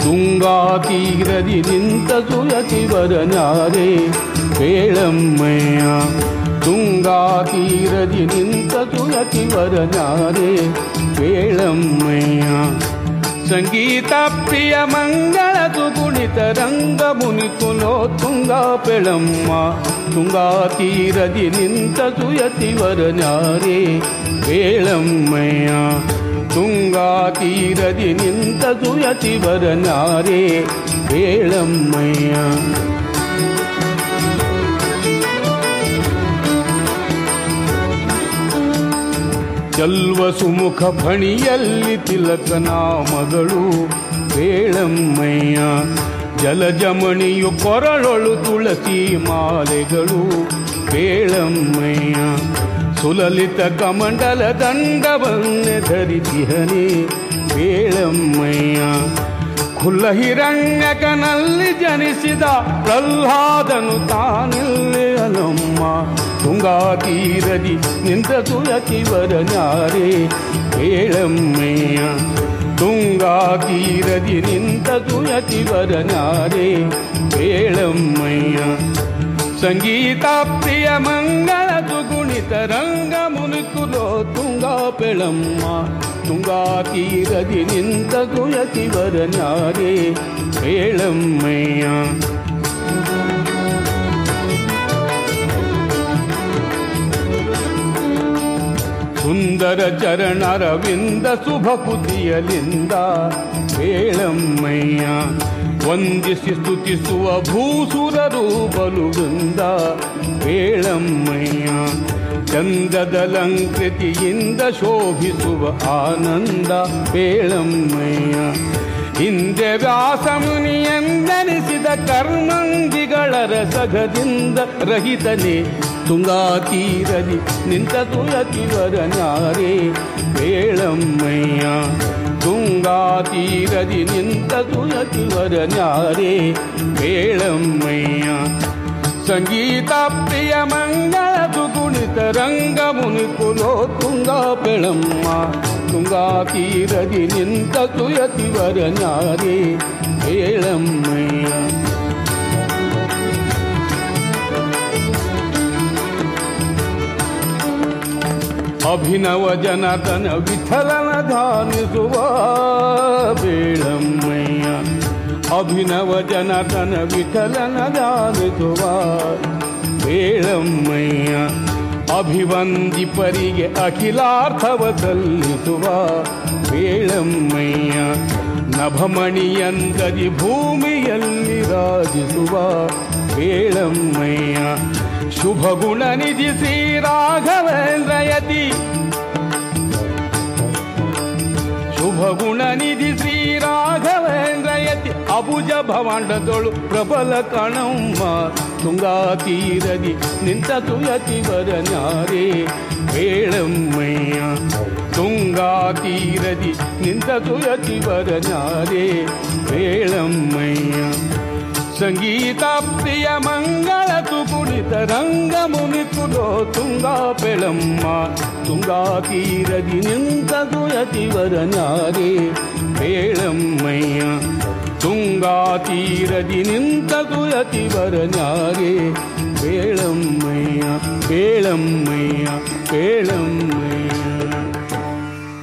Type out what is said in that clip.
ತುಂಗಾ ತೀರದಿ ನಿಂತ ಸುಯತಿವರನಾರೆ ಕೇಳಮ್ಮಯ್ಯ ತುಂಗಾ ತೀರದಿ ನಿಂತ ಸುಯತಿವರನಾರೆ ಕೇಳಮ್ಮಯ್ಯ ಸಂಗೀತ ಪ್ರಿಯ ಮಂಗಳ ಸುಗುಣಿತ ರಂಗ ಮುನಿಕುಲೋ ತುಂಗಾ ಪೆಳಮ್ಮ ತುಂಗಾ ತೀರದಿ ನಿಂತ ಸುಯತಿವರನಾರೆ ಕೇಳಮ್ಮಯ್ಯ ತುಂಗಾ ತೀರದಿ ನಿಂತ ಸುಯತಿವರನಾರೆ ಕೇಳಮ್ಮಯ್ಯ ಚಲ್ವ ಸುಮುಖ ಫಣಿಯಲ್ಲಿ ತಿಲಕನ ಮಗಳು ಕೇಳಮ್ಮಯ್ಯ ಜಲಜಮಣಿಯು ಕೊರಳೊಳು ತುಳಸಿ ಮಾಲೆಗಳು ಕೇಳಮ್ಮಯ್ಯ ಸುಲಲಿತ ಕಮಂಡಲ ದಂಡವನ್ನೆ ಧರಿಸಿಹನೆ ಕೇಳಮ್ಮಯ್ಯ ಖುಲ್ಲ ಹಿರಣ್ಯಕನಲ್ಲಿ ಜನಿಸಿದ ಪ್ರಹ್ಲಾದನು ತಾನಿಲ್ಲೇ ಅಲಮ್ಮ ತುಂಗಾ ತೀರದಿ ನಿಂತ ತುಳಕಿವರನಾರೆ ಕೇಳಮ್ಮಯ್ಯ ತುಂಗಾ ತೀರದಿ ನಿಂತ ತುಳಕಿವರನಾರೆ ಕೇಳಮ್ಮಯ್ಯ ಸಂಗೀತ ಪ್ರಿಯ ಮಂಗಳ ಸುಗುಣಿತ ರಂಗ ಮುನಿಕುಲೋ ತುಂಗಾ ಪೆಳಮ್ಮ ತುಂಗಾ ತೀರದಿ ನಿಂತ ತುಳಕಿವರನಾರೆ ಕೇಳಮ್ಮಯ್ಯ ಸುಂದರ ಚರಣರವಿಂದ ಶುಭ ಕುತಿಯಲಿಂದ ಕೇಳಮ್ಮಯ್ಯ ವಂದಿಸಿ ಸ್ತುತಿಸುವ ಭೂಸುರರು ಬಲುವೃಂದ ಕೇಳಮ್ಮಯ್ಯ ಚಂದದಲಂಕೃತಿಯಿಂದ ಶೋಭಿಸುವ ಆನಂದ ಕೇಳಮ್ಮಯ್ಯ ಹಿಂದೆ ವ್ಯಾಸಮುನಿಯೆಂದೆನಿಸಿದ ಕರ್ಮಂದಿಗಳ ರಸಗದಿಂದ ರಹಿತನೇ ತುಂಗಾ ತೀರದಿ ನಿಂತ ತುಳತಿವರನಾರೆ ಕೇಳಮ್ಮಯ್ಯ ತುಂಗಾ ತೀರದಿ ನಿಂತ ತುಳತಿವರನಾರೆ ಕೇಳಮ್ಮಯ್ಯ ಸಂಗೀತ ಪ್ರಿಯ ಮಂಗಳ ಸುಗುಣಿತ ರಂಗ ಮುನಿಕುಲೋ ತುಂಗಾ ಪೆಳಮ್ಮ ತುಂಗಾ ತೀರದಿ ನಿಂತ ತುಯತಿವರನಾರೆ ಕೇಳಮ್ಮಯ್ಯ ಅಭಿನವ ಜನತನ ವಿಠಲನ ಧಾನಿಸುವ ಬೇಳಮ್ಮಯ್ಯ ಅಭಿನವ ಜನತನ ವಿಠಲನ ಧಾನಿಸುವ ಬೇಳಮ್ಮಯ್ಯ ಅಭಿವಂದಿಪರಿಗೆ ಅಖಿಲಾರ್ಥವ ಸಲ್ಲಿಸುವ ಬೇಳಮ್ಮಯ್ಯ ನಭಮಣಿಯಂದದಿ ಭೂಮಿಯಲ್ಲಿ ರಾಜಿಸುವ ಬೇಳಮ್ಮಯ್ಯ ಶುಭ ಗುಣ ನಿಧಿ ಶ್ರೀ ರಾಘವೇಂದ್ರ ಯತಿ ಶುಭ ಗುಣ ನಿಧಿ ಶ್ರೀ ರಾಘವೇಂದ್ರ ಯತಿ ಅಬುಜ ಭವಾಂಡದೊಳು ಪ್ರಬಲ ಕಣಮ್ಮ ತುಂಗಾ ತೀರದಿ ನಿಂತ ತುಯತಿವರನಾರೆ ಬೇಳಮ್ಮಯ್ಯ ತುಂಗಾ ತೀರದಿ ನಿಂತ ತುಯತಿವರನಾರೆ ಬೇಳಮ್ಮಯ್ಯ ಸಂಗೀತ ಪ್ರಿಯ ಮಂಗಳ ತುಕುಣಿತ ರಂಗ ಮುನಿಕುಲೋ ತುಂಗಾ ಪೆಳಮ್ಮ ತುಂಗಾ ತೀರದಿ ನಿಂತ ತುಯತಿವರನಾರೆ ಬೇಳಮ್ಮಯ್ಯ ತುಂಗಾ ತೀರದಿ ನಿಂತ ತುಯತಿವರನಾರೆ ಬೇಳಮ್ಮಯ್ಯ ಬೇಳಮ್ಮಯ್ಯ ಬೇಳಮ್ಮಯ್ಯ